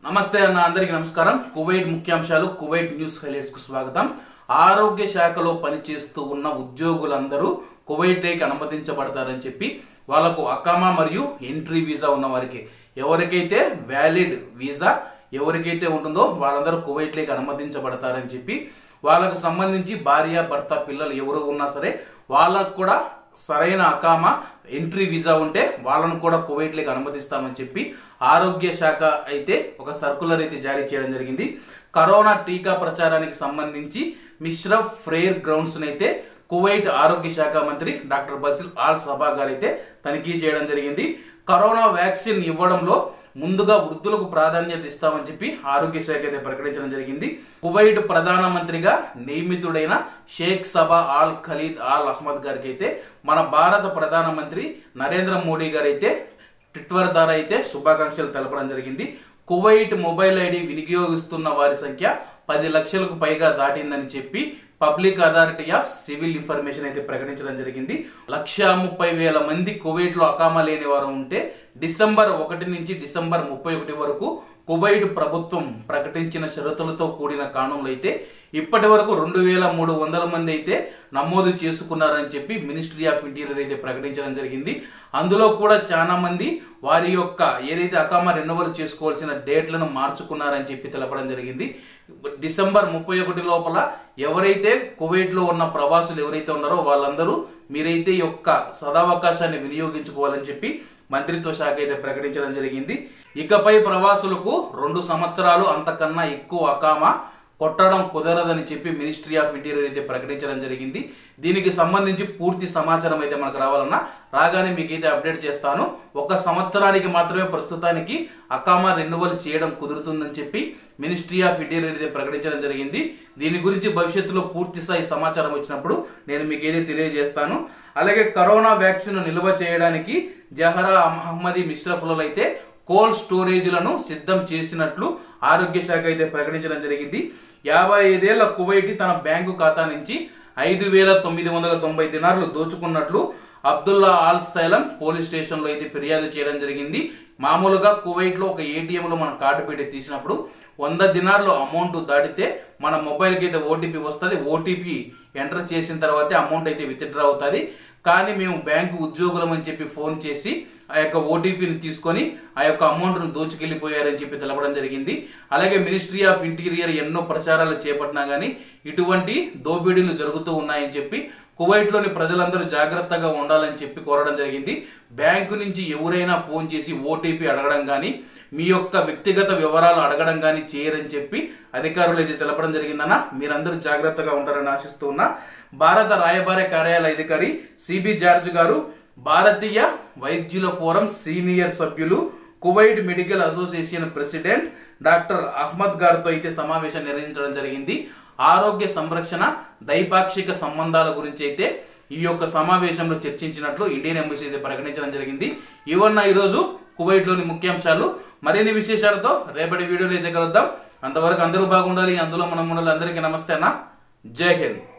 నమస్తే అన్న అందరికి నమస్కారం కువైట్ ముఖ్యాంశాలు కువైట్ న్యూస్ హైలైట్స్ కు స్వాగతం ఆరోగ్య శాఖలో పనిచేస్తూ ఉన్న ఉద్యోగులందరూ కువైట్లోకి అనుమతించబడతారని చెప్పి వాళ్ళకు అకామా మరియు ఎంట్రీ వీసా ఉన్న వారికి ఎవరికైతే వ్యాలిడ్ వీసా ఎవరికైతే ఉంటుందో వాళ్ళందరూ కువైట్లోకి అనుమతించబడతారని చెప్పి వాళ్ళకు సంబంధించి భార్య భర్త పిల్లలు ఎవరు ఉన్నా సరే వాళ్ళకు కూడా సరైన అకామా ఎంట్రీ వీసా ఉంటే వాళ్ళను కూడా కువైట్లోకి అనుమతిస్తామని చెప్పి ఆరోగ్య శాఖ అయితే ఒక సర్కులర్ అయితే జారీ చేయడం జరిగింది కరోనా టీకా ప్రచారానికి సంబంధించి మిశ్రఫ్ ఫ్రేర్ గ్రౌండ్స్ అయితే కువైట్ ఆరోగ్య శాఖ మంత్రి డాక్టర్ బసిల్ ఆల్ సభా గారు అయితే తనిఖీ చేయడం జరిగింది కరోనా వ్యాక్సిన్ ఇవ్వడంలో ముందుగా వృద్ధులకు ప్రాధాన్యత ఇస్తామని చెప్పి ఆరోగ్య శాఖ అయితే ప్రకటించడం జరిగింది కువైట్ ప్రధానమంత్రిగా నియమితుడైన Sheikh Sabah Al Khalid Al Ahmad గారికి అయితే మన భారత ప్రధానమంత్రి నరేంద్ర మోడీ గారు అయితే ట్విట్టర్ ద్వారా అయితే శుభాకాంక్షలు తెలపడం జరిగింది కువైట్ మొబైల్ ఐడి వినియోగిస్తున్న వారి సంఖ్య పది లక్షలకు పైగా దాటిందని చెప్పి Public Authority of Civil Information అయితే ప్రకటించడం జరిగింది లక్ష ముప్పై వేల మంది కువైట్ లో అకామా లేని వారు ఉంటే డిసెంబర్ ఒకటి నుంచి డిసెంబర్ ముప్పై ఒకటి వరకు కువైట్ ప్రభుత్వం ప్రకటించిన షరతులతో కూడిన కాణంలో అయితే ఇప్పటి వరకు రెండు వేల మూడు వందల మంది అయితే నమోదు చేసుకున్నారని చెప్పి మినిస్ట్రీ ఆఫ్ ఇంటీరియర్ అయితే ప్రకటించడం జరిగింది అందులో కూడా చాలా మంది వారి యొక్క ఏదైతే అకామా రెన్యువల్ చేసుకోవాల్సిన డేట్లను మార్చుకున్నారని చెప్పి తెలపడం జరిగింది డిసెంబర్ ముప్పై ఒకటి లోపల ఎవరైతే కువైట్ లో ఉన్న ప్రవాసులు ఎవరైతే ఉన్నారో వాళ్ళందరూ మీరైతే ఈ యొక్క సదావకాశాన్ని వినియోగించుకోవాలని చెప్పి మంత్రిత్వ శాఖ అయితే ప్రకటించడం జరిగింది ఇకపై ప్రవాసులకు రెండు సంవత్సరాలు అంతకన్నా ఎక్కువ అకామా కొట్టడం కుదరదని చెప్పి మినిస్ట్రీ ఆఫ్ ఇంటీరియర్ అయితే ప్రకటించడం జరిగింది దీనికి సంబంధించి పూర్తి సమాచారం అయితే మనకు రావాలన్నా రాగానే మీకు అయితే అప్డేట్ చేస్తాను ఒక సంవత్సరానికి మాత్రమే ప్రస్తుతానికి అకామా రెన్యువల్ చేయడం కుదురుతుందని చెప్పి మినిస్ట్రీ ఆఫ్ ఇంటీరియర్ అయితే ప్రకటించడం జరిగింది దీని గురించి భవిష్యత్తులో పూర్తి స్థాయి సమాచారం వచ్చినప్పుడు నేను మీకు ఏదైతే తెలియజేస్తాను అలాగే కరోనా వ్యాక్సిన్ నిల్వ చేయడానికి జహరా అహ్మదీ మిశ్రఫ్లలో అయితే కోల్డ్ స్టోరేజ్లను సిద్ధం చేసినట్లు ఆరోగ్య శాఖ అయితే ప్రకటించడం జరిగింది యాభై ఐదేళ్ల కువైటి తన బ్యాంకు ఖాతా నుంచి ఐదు వేల తొమ్మిది వందల తొంభై దినార్లు దోచుకున్నట్లు Abdullah Al Salem police station లో అయితే ఫిర్యాదు చేయడం జరిగింది మామూలుగా కువైట్ లో ఒక ఏటీఎం లో మనం కార్డు పెట్టి తీసినప్పుడు వంద దినార్లు అమౌంట్ దాటితే మన మొబైల్కి అయితే ఓటీపీ వస్తుంది ఓటీపీ ఎంటర్ చేసిన తర్వాతే అమౌంట్ అయితే విత్డ్రా అవుతుంది కానీ మేము బ్యాంకు ఉద్యోగులం అని చెప్పి ఫోన్ చేసి ఆ యొక్క ఓటీపీని తీసుకొని ఆ యొక్క అమౌంట్ను దోచుకెళ్లిపోయారని చెప్పి తెలపడం జరిగింది అలాగే మినిస్ట్రీ ఆఫ్ ఇంటీరియర్ ఎన్నో ప్రచారాలు చేపట్టినా కానీ ఇటువంటి దోపిడీలు జరుగుతూ ఉన్నాయని చెప్పి కువైట్లోని ప్రజలందరూ జాగ్రత్తగా ఉండాలని చెప్పి కోరడం జరిగింది బ్యాంకు నుంచి ఎవరైనా ఫోన్ చేసి ఓటీపీ అడగడం కానీ మీ యొక్క వ్యక్తిగత వివరాలు అడగడం కానీ చేయరని చెప్పి అధికారులు అయితే తెలపడం జరిగిందన్న మీరందరూ జాగ్రత్తగా ఉంటారని ఆశిస్తూ ఉన్నా భారత రాయబార కార్యాలయ అధికారి సిబి జార్జ్ గారు భారతీయ వైద్యుల ఫోరం సీనియర్ సభ్యులు Kuwait Medical Association president doctor Ahmad గారితో అయితే సమావేశం నిర్వహించడం జరిగింది ఆరోగ్య సంరక్షణ ద్వైపాక్షిక సంబంధాల గురించి అయితే ఈ యొక్క సమావేశంలో చర్చించినట్లు ఇండియన్ ఎంబసీ అయితే ప్రకటించడం జరిగింది ఇవన్న ఈరోజు కువైట్లోని ముఖ్యాంశాలు మరిన్ని విశేషాలతో రేపటి వీడియోలో అయితే కలుద్దాం అంతవరకు అందరూ బాగుండాలి అందులో మనం ఉండాలి అందరికీ నమస్తే అన్న జై హింద్